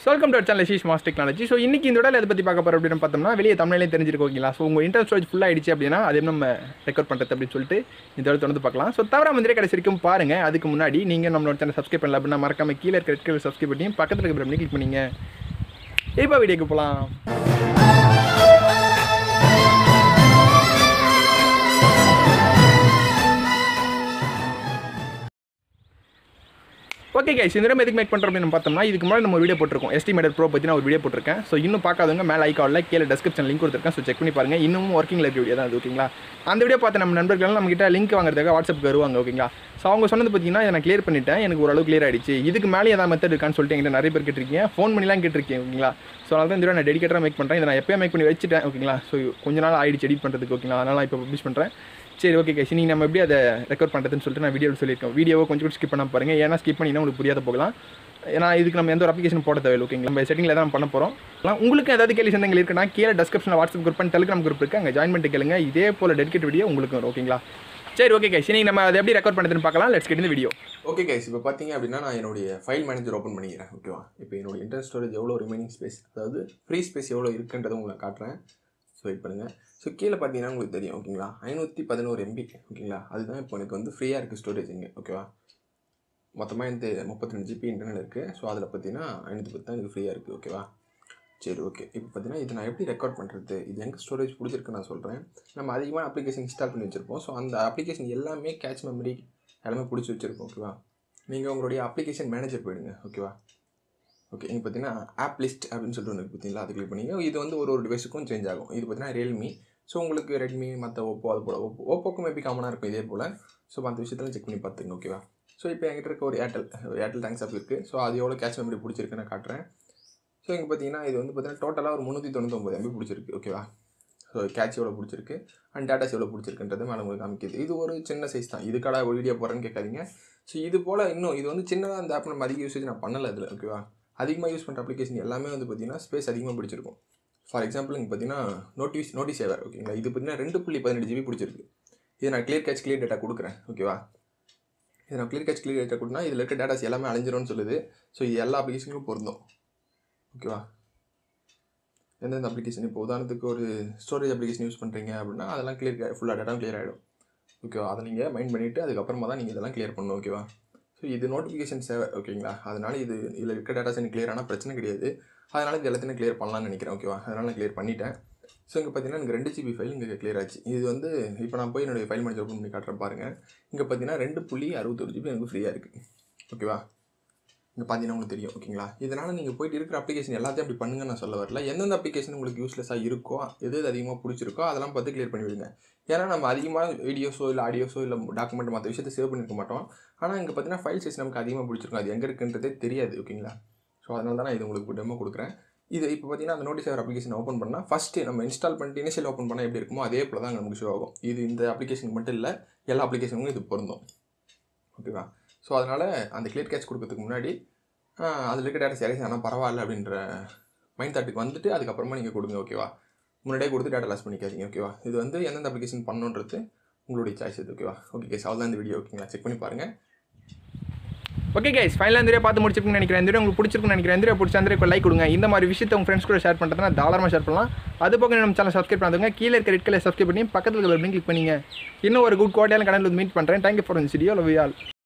welcome to channel ஷீஸ் மாஸ் technology so இன்னைக்கு இந்த விடல எதை பற்றி பார்க்க போகிறோம் அப்படின்னு பார்த்தோம்னா வெளியே தமிழ்லேயே தெரிஞ்சிருக்கோம் ஓகேங்களா ஸோ உங்கள் இன்டர் ஸ்டோரேஜ் ஃபுல்லாக ஆயிடுச்சு அப்படின்னா அது நம்ம ரெக்கார்ட் பண்ணுறது அப்படின்னு சொல்லிட்டு இந்த இடத்துல வந்து பார்க்கலாம் ஸோ தவிர வந்து கடைசி வரைக்கும் பாருங்கள் அதுக்கு முன்னாடி நீங்கள் நம்மளோட சேனல் சப்ஸ்கிரைப் பண்ணல அப்படின்னா மறக்காம கீழே இருக்க ரெட் கலர் சப்ஸ்கிரைப் பண்ணி பக்கத்தில் இருக்க பண்ணி கிளிக் பண்ணிங்க இப்போ வீடியோக்கு போகலாம் ஓகே கைஸ் இந்த நம்ம எதுக்கு மேக் பண்ணுறோம் அப்படின்னு பார்த்தோம்னா இதுக்கு முன்னாடி நம்ம ஒரு வீடியோ போட்டிருக்கோம் எஸ்டிமேட்டர் ப்ரோ பற்றி நான் ஒரு வீடியோ போட்டிருக்கேன் ஸோ இன்னும் பார்க்காதவங்க மேலே ஐக்காவில் கீழே டெஸ்கிரிப்ஷன் லிங்க் கொடுத்துருக்கேன் ஸோ செக் பண்ணி பாருங்க இன்னும் ஒர்க்கிங்கில் இருக்க வீடியோ தான் அது ஓகேங்களா அந்த வீடியோ பார்த்த நம்ம நண்பர்கள் நம்ம கிட்ட லிங்க் வாங்குறதுக்காக வாட்ஸ்அப்புக்கு வருவாங்க ஓகேங்களா ஸோ அவங்க சொன்னது பார்த்தீங்கன்னா இதை நான் கிளியர் பண்ணிட்டேன் எனக்கு ஓரளவு கிளியர் ஆயிடுச்சு இதுக்கு மேலே ஏதாவது மெத்தட் இருக்கான்னு சொல்லிட்டு என்கிட்ட நிறைய பேர் கேட்டிருக்கீங்க ஃபோன் பண்ணிலாம் கேட்டிருக்கீங்க ஓகேங்களா ஸோ அதனால தான் இந்த வீடியோ நான் டெடிக்கேட்டராக மேக் பண்ணுறேன் இதை நான் எப்போயே மேக் பண்ணி வச்சுட்டேன் ஓகேங்களா ஸோ கொஞ்ச நாள் ஆயிடுச்சு எடிட் பண்ணுறதுக்கு ஓகேங்களா அதனால் நான் இப்போ பப்ளிஷ் பண்ணுறேன் சரி ஓகே கைஸ் நீங்கள் நம்ம எப்படி அதை ரெக்கார்ட் பண்ணுறதுன்னு சொல்லிட்டு நான் வீடியோவில் சொல்லியிருக்கேன் வீடியோவை கொஞ்சம் கூட ஸ்கிப் பண்ண பாருங்க ஏன்னா ஸ்கிப் பண்ணினா உங்களுக்கு புரியாத போகலாம் ஏன்னா இதுக்கு நம்ம எந்த ஒரு அப்ளிகேஷன் போட தேவையில்லை ஓகேங்களா நம்ம செட்டிங்கில் தான் பண்ண போகிறோம் உங்களுக்கு ஏதாவது கேள்வி சந்தங்கள் இருக்குன்னா கீழே டெஸ்கிரிப்ஷனில் WhatsApp group and Telegram group இருக்குது அங்கே ஜாயின் பண்ணிட்டு கேளுங்க இதே போல் டெடிகேட் வீடியோ உங்களுக்கு வரும் ஓகேங்களா சரி ஓகே கைஸ் நீங்கள் நம்ம அதை எப்படி ரெக்கார்ட் பண்ணுறதுன்னு பார்க்கலாம் லெட்ஸ் கெட் இந்த வீடியோ ஓகே கைஸ் இப்போ பார்த்தீங்க அப்படின்னா நான் என்னுடைய ஃபைல் மேனேஜர் ஓப்பன் பண்ணிக்கிறேன் ஓகேவா இப்போ என்னோட இன்டர்னல் ஸ்டோரேஜ் எவ்வளோ ரிமைனிங் ஸ்பேஸ் அதாவது ஃப்ரீ ஸ்பேஸ் எவ்வளோ இருக்குன்றதை உங்களுக்கு காட்டுறேன் ஸோ வெயிட் பண்ணுங்கள் ஸோ கீழே பார்த்தீங்கன்னா உங்களுக்கு தெரியும் ஓகேங்களா ஐநூற்றி பதினோரு எம்பி ஓகேங்களா அதுதான் இப்போ எனக்கு வந்து ஃப்ரீயாக இருக்குது ஸ்டோரேஜ் இங்கே ஓகேவா மொத்தமாக இந்த முப்பத்தி ரெண்டு ஜிபி இன்டர்னல் இருக்குது ஸோ அதில் பார்த்தீங்கன்னா ஐநூற்றி பத்து தான் எனக்கு ஃப்ரீயாக இருக்குது ஓகேவா சரி ஓகே இப்போ பார்த்தீங்கன்னா இது நான் எப்படி ரெக்கார்ட் பண்ணுறது இது எங்கே ஸ்டோரேஜ் பிடிச்சிருக்கு நான் சொல்கிறேன் நம்ம அதிகமான அப்ளிகேஷன் இன்ஸ்டால் பண்ணி வச்சுருப்போம் ஸோ அந்த அப்ளிகேஷன் எல்லாமே கேட்ச் மெமரி எல்லாமே பிடிச்சி வச்சுருப்போம் ஓகேவா நீங்கள் உங்களுடைய அப்ளிகேஷன் மேனேஜர் போயிடுங்க ஓகேவா ஓகே இங்கே பார்த்தீங்கன்னா ஆப் லிஸ்ட் அப்படின்னு சொல்லிட்டு ஒன்று பார்த்தீங்களா அது கிளிக் பண்ணிங்க இது வந்து ஒரு ஒரு டிவைஸுக்கும் சேஞ்ச் ஆகும் இது பார்த்தீங்கன்னா ரியல்மி ஸோ உங்களுக்கு ரெட்மி மற்ற ஓப்போ அது போல் ஓப்போ ஓப்போக்கும் மேபி காமனாக இருக்கும் இதே போல் ஸோ மற்ற விஷயத்தில் செக் பண்ணி பார்த்துங்க ஓகேவா ஸோ இப்போ என்கிட்ட இருக்க ஒரு ஏர்டெல் ஏர்டெல் தேங்க்ஸ் ஆப் இருக்குது ஸோ அது எவ்வளோ கேட்ச் மெமரி பிடிச்சிருக்குன்னு நான் காட்டுறேன் ஸோ இங்கே பார்த்தீங்கன்னா இது வந்து பார்த்தீங்கன்னா டோட்டலாக ஒரு முந்நூற்றி தொண்ணூத்தொம்பது எம்பி பிடிச்சிருக்கு ஓகேவா ஸோ கேட்ச் எவ்வளோ பிடிச்சிருக்கு அண்ட் டேட்டாஸ் எவ்வளோ பிடிச்சிருக்குன்றது மேலே உங்களுக்கு காமிக்குது இது ஒரு சின்ன சைஸ் தான் இதுக்காக ஒரு வீடியோ போகிறேன்னு கேட்காதீங்க ஸோ இது போல் இன்னும் இது வந்து சின்னதாக அந்த ஆப் நம்ம அதிக யூசேஜ் நான் பண்ணலை அதில் ஓகேவா அதிகமாக யூஸ் பண்ணுற அப்ளிகேஷன் எல்லாமே வந்து பார்த்தீங்கன்னா ஸ்பேஸ் அதிகமாக பிடிச்சிருக்கும் ஃபார் எக்ஸாம்பிள் இங்கே பார்த்தீங்கன்னா நோட்டிஸ் நோட்டிஸ் சேவர் ஓகேங்களா இது பார்த்தீங்கன்னா ரெண்டு புள்ளி பதினெட்டு ஜிபி பிடிச்சிருக்கு இது நான் கிளியர் கேட்ச் கிளியர் டேட்டா கொடுக்குறேன் ஓகேவா இது நான் கிளியர் கேட்ச் கிளியர் டேட்டா கொடுத்தா இதில் இருக்க டேட்டாஸ் எல்லாமே அழிஞ்சிரும்னு சொல்லுது ஸோ இது எல்லா அப்ளிகேஷனுக்கும் பொருந்தும் ஓகேவா எந்தெந்த அப்ளிகேஷன் இப்போ உதாரணத்துக்கு ஒரு ஸ்டோரேஜ் அப்ளிகேஷன் யூஸ் பண்ணுறீங்க அப்படின்னா அதெல்லாம் கிளியர் ஃபுல்லாக டேட்டா கிளியர் ஆகிடும் ஓகேவா அதை நீங்கள் மைண்ட் பண்ணிவிட்டு அதுக்கப்புறமா தான் நீங்கள் இதெல்லாம் கிளியர் பண்ணணும் ஓகேவா ஸோ இது நோட்டிஃபிகேஷன் சேவை ஓகேங்களா அதனால் இது இதில் இருக்க டேட்டாஸ் எனக்கு கிளியர் ஆனால் பிரச்சனை கிடையாது அதனால் இது எல்லாத்தையும் கிளியர் பண்ணலாம்னு நினைக்கிறேன் ஓகேவா அதனால் நான் கிளியர் பண்ணிட்டேன் ஸோ இங்கே பார்த்தீங்கன்னா எனக்கு ரெண்டு ஜிபி ஃபைல் இங்கே கிளியர் ஆச்சு இது வந்து இப்போ நான் போய் என்னுடைய ஃபைல் மேனேஜர் ஓப்பன் பண்ணி காட்டுறேன் பாருங்கள் இங்கே பார்த்தீங்கன்னா ரெண்டு புள்ளி அறுபத்தொரு ஜிபி எனக்கு ஃப்ரீயாக இருக்குது ஓகேவா இங்கே பார்த்தீங்கன்னா உங்களுக்கு தெரியும் ஓகேங்களா இதனால் நீங்கள் போயிட்டு இருக்கிற அப்ளிகேஷன் எல்லாத்தையும் அப்படி பண்ணுங்க நான் சொல்ல வரல எந்தெந்த அப்ளிகேஷன் உங்களுக்கு யூஸ்லெஸ்ஸாக இருக்கோ எது எது அதிகமாக பிடிச்சிருக்கோ அதெல்லாம் பார்த்து கிளியர் பண்ணி விடுங்க ஏன்னா நம்ம அதிகமாக வீடியோஸோ இல்லை ஆடியோஸோ இல்லை டாக்குமெண்ட் மற்ற விஷயத்தை சேவ் பண்ணியிருக்க மாட்டோம் ஆனால் இங்கே பார்த்தீங்கன்னா ஃபைல் சைஸ் நமக்கு அதிகமாக பிடிச்சிருக்கும் அது எங்கே இருக்குன்றதே தெரியாது ஓகேங்களா ஸோ அதனால தான் நான் இது உங்களுக்கு டெமோ கொடுக்குறேன் இது இப்போ பார்த்தீங்கன்னா அந்த நோட்டீஸ் ஆகிற அப்ளிகேஷன் ஓப்பன் பண்ணால் ஃபஸ்ட்டு நம்ம இன்ஸ்டால் பண்ணிட்டு இனிஷியல் ஓப்பன் பண்ணால் எப்படி இருக்குமோ அதே போல் தான் நமக்கு ஷோ ஆகும் இது இந்த அப்ளிகேஷனுக்கு மட்டும் இல்லை எல்லா அப்ளிகேஷனுக்கும் இது பொருந்தும் ஓகேவா ஸோ அதனால் அந்த கிளியர் கேட்ச் கொடுக்கறதுக்கு முன்னாடி அதில் இருக்க டேட்டா சரி ஆனால் பரவாயில்ல அப்படின்ற மைண்ட் தாட்டுக்கு வந்துட்டு அதுக்கப்புறமா நீங்கள் கொடுங்க ஓகேவா முன்னாடியே கொடுத்து டேட்டா லாஸ் பண்ணிக்காதீங்க ஓகேவா இது வந்து எந்தெந்த அப்ளிகேஷன் பண்ணணுன்றது உங்களுடைய சாய்ஸ் இது ஓகேவா ஓகே கேஸ் அவ்வளோதான் இந்த வீடியோ ஓகேங்களா செக் பண்ணி பாருங்கள் ஓகே கைஸ் ஃபைனலாக இந்த வீடியோ பார்த்து முடிச்சிருக்குன்னு நினைக்கிறேன் இந்த வீடியோ உங்களுக்கு பிடிச்சிருக்குன்னு நினைக்கிறேன் இந்த வீடியோ பிடிச்ச அந்த லைக் கொடுங்க இந்த மாதிரி விஷயத்தை உங்கள் ஃப்ரெண்ட்ஸ் கூட ஷேர் பண்ணுறதுனா தாராளமாக ஷேர் பண்ணலாம் அது போக நம்ம சேனல் சப்ஸ்கிரைப் பண்ணுங்க கீழே இருக்க ரெட் கலர் சப்ஸ்கிரைப் பண்ணி பக்கத்தில் இருக்கிற கிளிக் பண்ணிங்க இன்னும் ஒரு குட் குவாலிட்டியான கடனில் மீட் பண்ணுறேன் தேங்க்யூ ஃபார் இந்த வீடியோ லவ் ஆல்